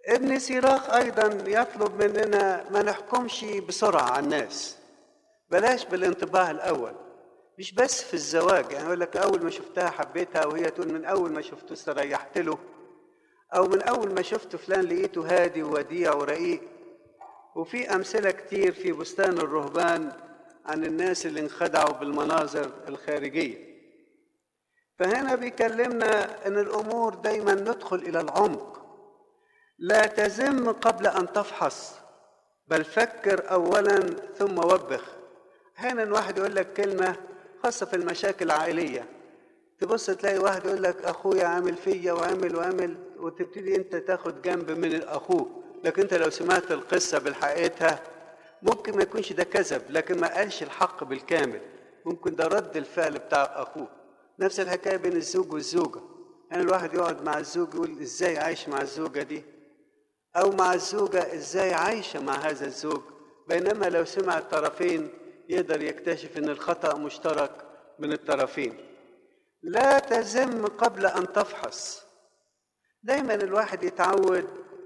ابن سيراخ أيضا يطلب مننا ما نحكمش بسرعة على الناس بلاش بالانطباع الأول مش بس في الزواج يعني يقول لك أول ما شفتها حبيتها وهي تقول من أول ما شفته استريحت له أو من أول ما شفت فلان لقيته هادي ووديع ورقيق وفي أمثلة كتير في بستان الرهبان عن الناس اللي انخدعوا بالمناظر الخارجية فهنا بيكلمنا أن الأمور دايما ندخل إلى العمق لا تزم قبل أن تفحص بل فكر أولا ثم وبخ أحيانا واحد يقول لك كلمة خاصة في المشاكل العائلية تبص تلاقي واحد يقول لك أخويا عامل فيا وعمل وعمل وتبتدي أنت تاخد جنب من أخوه لكن أنت لو سمعت القصة بالحقيقتها ممكن ما يكونش ده كذب لكن ما قالش الحق بالكامل ممكن ده رد الفعل بتاع أخوه نفس الحكاية بين الزوج والزوجة يعني الواحد يقعد مع الزوج يقول إزاي عايش مع الزوجة دي أو مع الزوجة إزاي عايشة مع هذا الزوج بينما لو سمع الطرفين يقدر يكتشف أن الخطأ مشترك من الطرفين لا تزم قبل أن تفحص دايما الواحد يتعود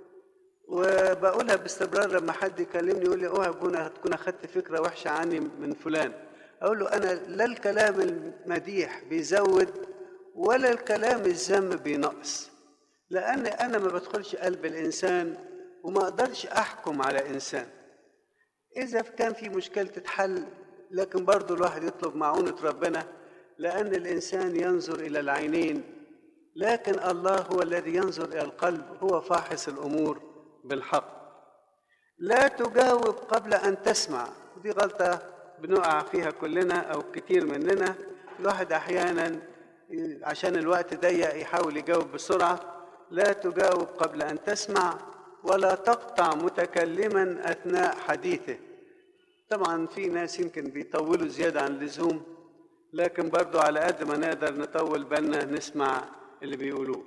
وبقولها باستمرار لما حد يكلمني يقول لي اوعى تكون تكون اخدت فكره وحشه عني من فلان اقول له انا لا الكلام المديح بيزود ولا الكلام الذم بينقص لان انا ما بدخلش قلب الانسان وما اقدرش احكم على انسان اذا كان في مشكله تتحل لكن برضه الواحد يطلب معونه ربنا لان الانسان ينظر الى العينين لكن الله هو الذي ينظر الى القلب هو فاحص الامور بالحق لا تجاوب قبل ان تسمع دي غلطه بنقع فيها كلنا او كتير مننا الواحد احيانا عشان الوقت ضيق يحاول يجاوب بسرعه لا تجاوب قبل ان تسمع ولا تقطع متكلما اثناء حديثه طبعا في ناس يمكن بيطولوا زياده عن اللزوم لكن برضو على قد ما نقدر نطول بالنا نسمع اللي بيقولوه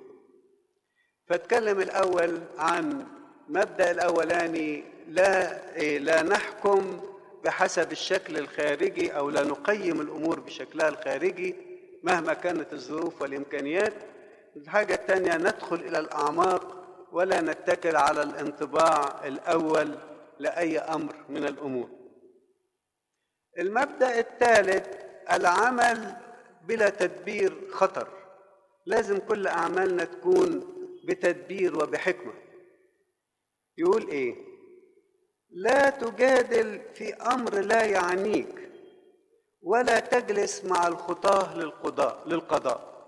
فاتكلم الاول عن مبدا الاولاني لا إيه لا نحكم بحسب الشكل الخارجي او لا نقيم الامور بشكلها الخارجي مهما كانت الظروف والامكانيات الحاجه الثانيه ندخل الى الاعماق ولا نتكل على الانطباع الاول لاي امر من الامور المبدا الثالث العمل بلا تدبير خطر لازم كل اعمالنا تكون بتدبير وبحكمه يقول ايه لا تجادل في امر لا يعنيك ولا تجلس مع الخطاه للقضاء للقضاء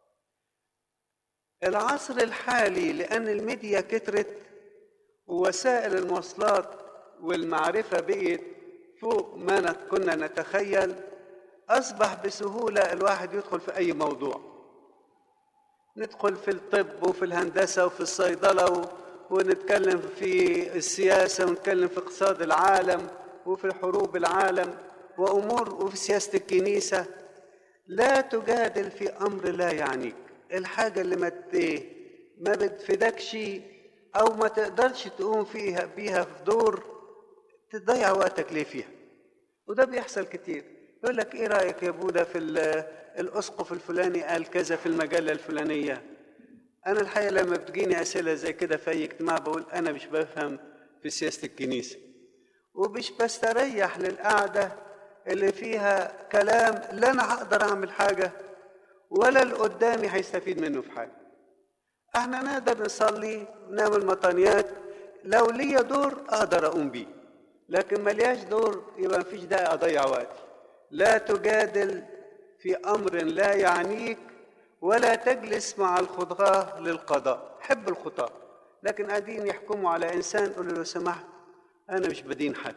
العصر الحالي لان الميديا كترت ووسائل المواصلات والمعرفه بقت فوق ما كنا نتخيل اصبح بسهوله الواحد يدخل في اي موضوع ندخل في الطب وفي الهندسه وفي الصيدله ونتكلم في السياسة ونتكلم في اقتصاد العالم وفي حروب العالم وأمور وفي سياسة الكنيسة لا تجادل في أمر لا يعنيك الحاجة اللي ما ما بتفيدكش أو ما تقدرش تقوم فيها بيها في دور تضيع وقتك ليه فيها وده بيحصل كتير يقول لك ايه رأيك يا بودا في الأسقف الفلاني قال كذا في المجلة الفلانية أنا الحقيقة لما بتجيني أسئلة زي كده في أي اجتماع بقول أنا مش بفهم في سياسة الكنيسة ومش بستريح للقعدة اللي فيها كلام لا أنا هقدر أعمل حاجة ولا اللي قدامي هيستفيد منه في حاجة احنا نقدر نصلي نعمل مطانيات لو ليا دور أقدر أقوم بيه لكن ملياش دور يبقى مفيش داعي أضيع وقتي لا تجادل في أمر لا يعنيك ولا تجلس مع الخطاة للقضاء حب الخطاة لكن قاعدين يحكموا على إنسان قول له لو سمحت أنا مش بدين حد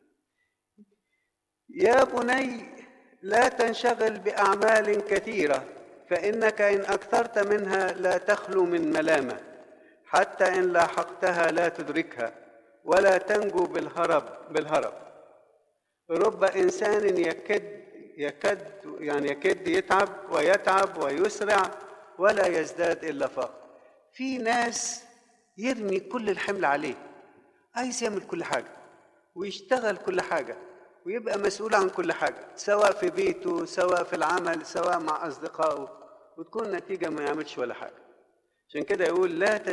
يا بني لا تنشغل بأعمال كثيرة فإنك إن أكثرت منها لا تخلو من ملامة حتى إن لاحقتها لا تدركها ولا تنجو بالهرب بالهرب رب إنسان يكد يكد يعني يكد يتعب ويتعب ويسرع ولا يزداد الا فقر في ناس يرمي كل الحمل عليه عايز يعمل كل حاجه ويشتغل كل حاجه ويبقى مسؤول عن كل حاجه سواء في بيته سواء في العمل سواء مع اصدقائه وتكون نتيجه ما يعملش ولا حاجه عشان كده يقول لا